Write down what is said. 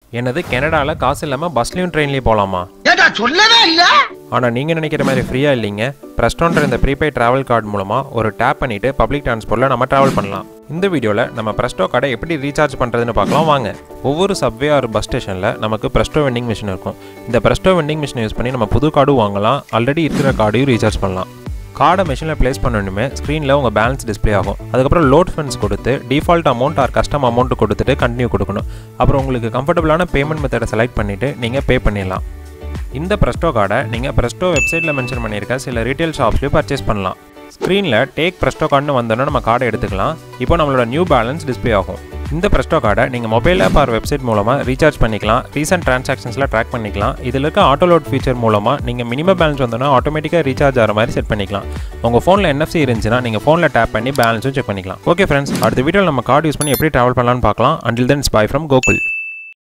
என்னது கனடாவில் காசு இல்லாமல் பஸ்லையும் ட்ரெயின்லேயும் போகலாமா ஏடா சொல்லவே இல்ல ஆனால் நீங்கள் நினைக்கிற மாதிரி ஃப்ரீயாக இல்லைங்க ப்ரெஸ்டோன்ற இந்த ப்ரீபெய்ட் ட்ராவல் கார்டு மூலமாக ஒரு டேப் பண்ணிவிட்டு பப்ளிக் டிரான்ஸ்போர்ட்டில் நம்ம ட்ராவல் பண்ணலாம் இந்த வீடியோவில் நம்ம ப்ரெஸ்டோ கார்டை எப்படி ரீசார்ஜ் பண்ணுறதுன்னு பார்க்கலாம் வாங்க ஒவ்வொரு சப்வே ஆர் பஸ் ஸ்டேஷனில் நமக்கு ப்ரெஸ்டோ வெண்டிங் மிஷின் இருக்கும் இந்த ப்ரெஸ்டோ வெண்டிங் மிஷினை யூஸ் பண்ணி நம்ம புது கார்டும் வாங்கலாம் ஆல்ரெடி இருக்கிற கார்டையும் ரீசார்ஜ் பண்ணலாம் கார்டை மிஷினில் ப்ளேஸ் பண்ணணுமே ஸ்க்ரீனில் உங்கள் பேலன்ஸ் டிஸ்ப்ளே ஆகும் அதுக்கப்புறம் லோட் ஃபண்ட்ஸ் கொடுத்து default amount or custom amount கொடுத்துட்டு கண்டினியூ கொடுக்கணும் அப்புறம் உங்களுக்கு கம்ஃபர்டபுளான பேமெண்ட் மெத்தடை செலக்ட் பண்ணிவிட்டு நீங்கள் பே பண்ணிடலாம் இந்த ப்ரெஸ்டோ கார்டை நீங்கள் ப்ரெஸ்டோ வெப்சைட்டில் மென்ஷன் பண்ணியிருக்க சில ரீட்டைல் ஷாப்ஸ்லையும் பர்ச்சேஸ் பண்ணலாம் ஸ்க்ரீனில் டேக் ப்ரெஸ்டோ கார்டுன்னு வந்தோன்னா நம்ம கார்டை எடுத்துக்கலாம் இப்போ நம்மளோட நியூ பேலன்ஸ் டிஸ்ப்ளே ஆகும் இந்த ப்ரெஸ்டோ கார்டை நீங்கள் மொபைல் ஆப் ஆர் வெப்சைட் மூலமாக ரீசார்ஜ் பண்ணிக்கலாம் ரீசெண்ட் ட்ரான்சாக்ஷன்ஸில் ட்ராக் பண்ணிக்கலாம் இதில் இருக்க ஆட்டோ லோட் ஃபீச்சர் மூலமாக நீங்கள் மினிமம் பேலன்ஸ் வந்தோன்னா ஆட்டோமேட்டிக்காக ரீசார்ஜ் ஆகிற மாதிரி செட் பண்ணிக்கலாம் உங்கள் ஃபோனில் என்எஃப்சி இருந்துச்சுன்னா நீங்கள் ஃபோனில் டேப் பண்ணி பேலன்ஸும் செக் பண்ணிக்கலாம் ஓகே ஃப்ரெண்ட்ஸ் அடுத்த வீடியோவில் நம்ம கார்டு யூஸ் பண்ணி எப்படி ட்ராவல் பண்ணலாம்னு பார்க்கலாம் until then bye from Gokul